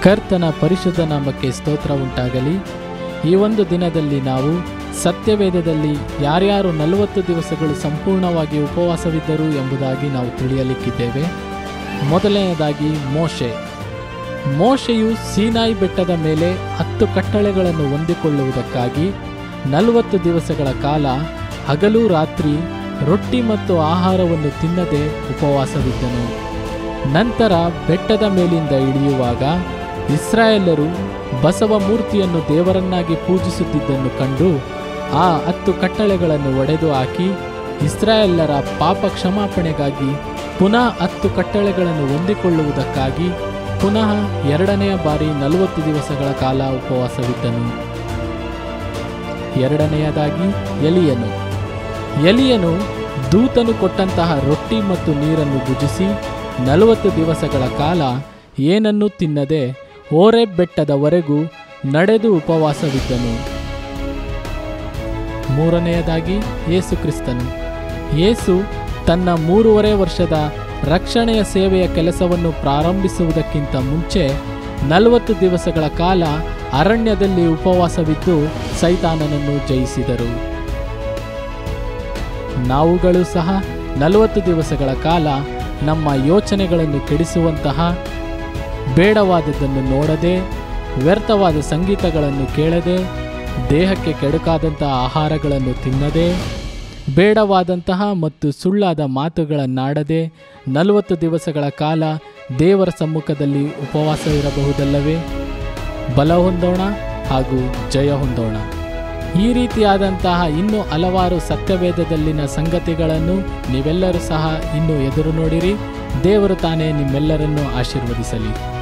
ಕರ್ತನ ಪರಿಶುದ್ಧ ನಾಮಕ್ಕೆ ಸ್ತೋತ್ರ ಉಂಟಾಗಲಿ ಈ ಒಂದು ದಿನದಲ್ಲಿ ನಾವು ಸತ್ಯವೇದದಲ್ಲಿ ಯಾರ್ಯಾರು ನಲವತ್ತು ದಿವಸಗಳು ಸಂಪೂರ್ಣವಾಗಿ ಉಪವಾಸವಿದ್ದರು ಎಂಬುದಾಗಿ ನಾವು ತಿಳಿಯಲಿಕ್ಕಿದ್ದೇವೆ ಮೊದಲನೆಯದಾಗಿ ಮೋಶೆ ಮೋಶೆಯು ಸೀನಾಯಿ ಬೆಟ್ಟದ ಮೇಲೆ ಹತ್ತು ಕಟ್ಟಳೆಗಳನ್ನು ಹೊಂದಿಕೊಳ್ಳುವುದಕ್ಕಾಗಿ ನಲವತ್ತು ದಿವಸಗಳ ಕಾಲ ಹಗಲು ರಾತ್ರಿ ರೊಟ್ಟಿ ಮತ್ತು ಆಹಾರವನ್ನು ತಿನ್ನದೆ ಉಪವಾಸವಿದ್ದನು ನಂತರ ಬೆಟ್ಟದ ಮೇಲಿಂದ ಇಳಿಯುವಾಗ ಇಸ್ರಾಯೇಲರು ಬಸವ ಮೂರ್ತಿಯನ್ನು ದೇವರನ್ನಾಗಿ ಪೂಜಿಸುತ್ತಿದ್ದನ್ನು ಕಂಡು ಆ ಹತ್ತು ಕಟ್ಟಳೆಗಳನ್ನು ಒಡೆದು ಹಾಕಿ ಇಸ್ರಾಯೇಲರ ಪಾಪ ಕ್ಷಮಾಪಣೆಗಾಗಿ ಪುನಃ ಹತ್ತು ಕಟ್ಟಳೆಗಳನ್ನು ಹೊಂದಿಕೊಳ್ಳುವುದಕ್ಕಾಗಿ ಪುನಃ ಎರಡನೆಯ ಬಾರಿ ನಲವತ್ತು ದಿವಸಗಳ ಕಾಲ ಉಪವಾಸವಿದ್ದನು ಎರಡನೆಯದಾಗಿ ಎಲಿಯನು ಎಲಿಯನು ದೂತನು ಕೊಟ್ಟಂತಹ ರೊಟ್ಟಿ ಮತ್ತು ನೀರನ್ನು ಭುಜಿಸಿ ನಲವತ್ತು ದಿವಸಗಳ ಕಾಲ ಏನನ್ನೂ ತಿನ್ನದೆ ಓರೆ ಬೆಟ್ಟದವರೆಗೂ ನಡೆದು ಉಪವಾಸವಿದ್ದನು ಮೂರನೆಯದಾಗಿ ಯೇಸು ಕ್ರಿಸ್ತನು ಯೇಸು ತನ್ನ ಮೂರುವರೆ ವರ್ಷದ ರಕ್ಷಣೆಯ ಸೇವೆಯ ಕೆಲಸವನ್ನು ಪ್ರಾರಂಭಿಸುವುದಕ್ಕಿಂತ ಮುಂಚೆ ನಲವತ್ತು ದಿವಸಗಳ ಕಾಲ ಅರಣ್ಯದಲ್ಲಿ ಉಪವಾಸವಿದ್ದು ಸೈತಾನನನ್ನು ಜಯಿಸಿದರು ನಾವುಗಳು ಸಹ ನಲವತ್ತು ದಿವಸಗಳ ಕಾಲ ನಮ್ಮ ಯೋಚನೆಗಳನ್ನು ಕೆಡಿಸುವಂತಹ ಬೇಡವಾದದ್ದನ್ನು ನೋಡದೆ ವ್ಯರ್ಥವಾದ ಸಂಗೀತಗಳನ್ನು ಕೇಳದೆ ದೇಹಕ್ಕೆ ಕೆಡುಕಾದಂತಹ ಆಹಾರಗಳನ್ನು ತಿನ್ನದೆ ಬೇಡವಾದಂತಹ ಮತ್ತು ಸುಳ್ಳಾದ ಮಾತುಗಳನ್ನಾಡದೆ ನಲವತ್ತು ದಿವಸಗಳ ಕಾಲ ದೇವರ ಸಮ್ಮುಖದಲ್ಲಿ ಉಪವಾಸ ಇರಬಹುದಲ್ಲವೇ ಬಲ ಹೊಂದೋಣ ಹಾಗೂ ಜಯ ಹೊಂದೋಣ ಈ ರೀತಿಯಾದಂತಹ ಇನ್ನೂ ಹಲವಾರು ಸತ್ಯವೇದದಲ್ಲಿನ ಸಂಗತಿಗಳನ್ನು ನೀವೆಲ್ಲರೂ ಸಹ ಇನ್ನೂ ಎದುರು ನೋಡಿರಿ ದೇವರು ತಾನೇ ನಿಮ್ಮೆಲ್ಲರನ್ನೂ ಆಶೀರ್ವದಿಸಲಿ